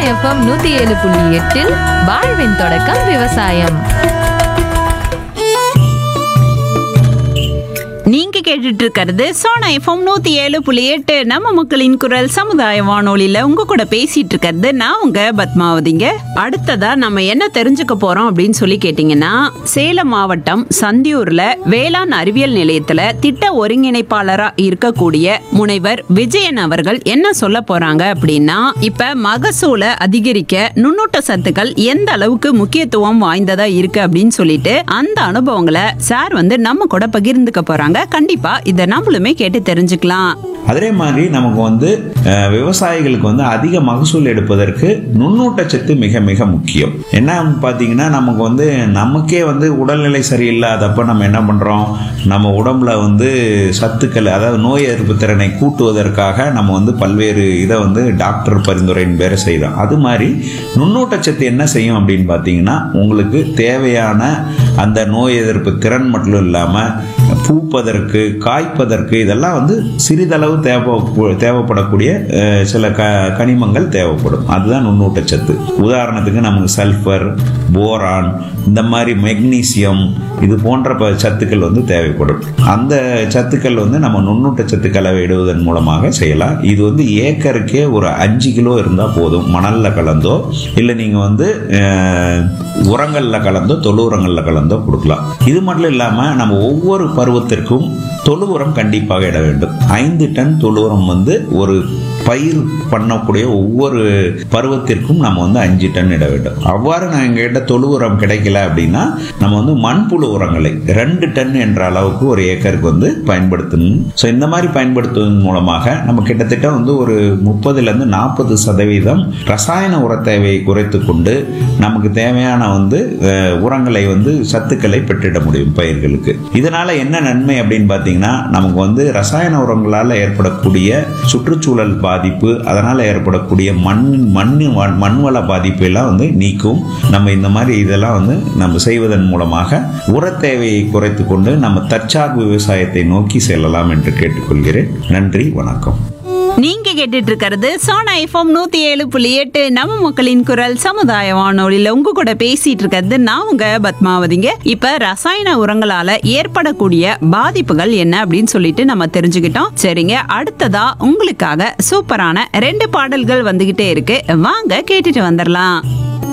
FM நூத்தி ஏழு புள்ளி எட்டில் வாழ்வின் தொடக்கம் விவசாயம் நீங்க கேட்டுட்டு இருக்கிறது சோனா எஃப்எம் நூத்தி ஏழு புள்ளி எட்டு நம்ம மக்களின் குரல் சமுதாய வானொலியில உங்க கூட பேசிட்டு இருக்கிறது நான் உங்க பத்மாவதிங்க அடுத்ததா நம்ம என்ன தெரிஞ்சுக்க போறோம் அப்படின்னு சொல்லி கேட்டீங்கன்னா சேலம் மாவட்டம் சந்தியூர்ல வேளாண் அறிவியல் நிலையத்துல திட்ட ஒருங்கிணைப்பாளரா இருக்கக்கூடிய முனைவர் விஜயன் அவர்கள் என்ன சொல்ல போறாங்க அப்படின்னா இப்ப மகசூலை அதிகரிக்க நுண்ணூட்ட சத்துக்கள் எந்த அளவுக்கு முக்கியத்துவம் வாய்ந்ததா இருக்கு அப்படின்னு சொல்லிட்டு அந்த அனுபவங்களை சார் வந்து நம்ம கூட பகிர்ந்துக்க போறாங்க கண்டிப்பா இதை நம்மளுமே கேட்டு தெரிஞ்சுக்கலாம் அதே மாதிரி நமக்கு வந்து அஹ், விவசாயிகளுக்கு வந்து அதிக மகசூல் எடுப்பதற்கு நுண்ணூட்டச்சத்து மிக மிக முக்கியம் என்ன பார்த்தீங்கன்னா நமக்கு வந்து நமக்கே வந்து உடல்நிலை சரியில்லாதப்ப நம்ம என்ன பண்றோம் நம்ம உடம்புல வந்து சத்துக்கள் அதாவது நோய் எதிர்ப்பு திறனை கூட்டுவதற்காக நம்ம வந்து பல்வேறு இதை வந்து டாக்டர் பரிந்துரையின் பேரை செய்கிறோம் அது மாதிரி நுண்ணூட்டச்சத்து என்ன செய்யும் அப்படின்னு பார்த்தீங்கன்னா உங்களுக்கு தேவையான அந்த நோய் எதிர்ப்பு திறன் மட்டும் இல்லாமல் பூப்பதற்கு காய்ப்பதற்கு இதெல்லாம் வந்து சிறிதளவு தேவை தேவைப்படக்கூடிய அஹ், சில க கனிமங்கள் தேவைப்படும் அதுதான் நுண்ணூட்டச்சத்து உதாரணத்துக்கு நமக்கு சல்ஃபர் போரான் இந்த மாதிரி மெக்னீசியம் இது போன்ற ப- சத்துக்கள் வந்து தேவைப்படும் அந்த சத்துக்கள் வந்து நம்ம நுண்ணூட்டச்சத்து கலவை இடுவதன் மூலமாக செய்யலாம் இது வந்து ஏக்கருக்கே ஒரு அஞ்சு கிலோ இருந்தால் போதும் மணலில் கலந்தோ இல்லை நீங்கள் வந்து அஹ், உரங்கள்ல கலந்தோ தொழு உரங்கள்ல கலந்தோ கொடுக்கலாம் இது மட்டும் இல்லாமல் நம்ம ஒவ்வொரு பருவத்திற்கும் தொழு உரம் கண்டிப்பாக இட வேண்டும் ஐந்து டன் தொழு உரம் வந்து ஒரு பயிர் பண்ணக்கூடிய ஒவ்வொரு பருவத்திற்கும் நம்ம வந்து அஞ்சு டன் இட வேண்டும் அவ்வாறு நான் எங்ககிட்ட தொழு உரம் கிடைக்கல அப்படின்னா நம்ம வந்து மண்புழு உரங்களை ரெண்டு டன் என்ற அளவுக்கு ஒரு ஏக்கருக்கு வந்து பயன்படுத்தணும் ஸோ இந்த மாதிரி பயன்படுத்துவதன் மூலமாக நம்ம கிட்டத்தட்ட வந்து ஒரு முப்பதுலேருந்து நாற்பது சதவீதம் ரசாயன உர தேவையை குறைத்து கொண்டு நமக்கு தேவையான வந்து அஹ், உரங்களை வந்து சத்துக்களை பெற்றிட முடியும் பயிர்களுக்கு இதனால என்ன நன்மை அப்படின்னு பார்த்தீங்கன்னா நமக்கு வந்து ரசாயன உரங்களால் ஏற்படக்கூடிய சுற்றுச்சூழல் பாதிப்பு அதனால் ஏற்படக்கூடிய மண் மண் வ- மண்வள பாதிப்பு எல்லாம் வந்து நீக்கும் நம்ம இந்த மாதிரி இதெல்லாம் வந்து நம்ம செய்வதன் மூலமாக உர தேவையை குறைத்து கொண்டு நம்ம தற்சார்பு விவசாயத்தை நோக்கி செல்லலாம் என்று கேட்டுக்கொள்கிறேன் நன்றி வணக்கம் நீங்க கேட்டுட்டு இருக்கிறது சோனா எஃப்எம் நூத்தி ஏழு புள்ளி எட்டு நம்ம மக்களின் குரல் சமுதாய வானொலியில உங்க கூட பேசிட்டு இருக்கிறது நான் உங்க பத்மாவதிங்க இப்ப ரசாயன உரங்களால ஏற்படக்கூடிய பாதிப்புகள் என்ன அப்படின்னு சொல்லிட்டு நம்ம தெரிஞ்சுக்கிட்டோம் சரிங்க அடுத்ததா உங்களுக்காக சூப்பரான ரெண்டு பாடல்கள் வந்துகிட்டே இருக்கு வாங்க கேட்டுட்டு வந்துடலாம்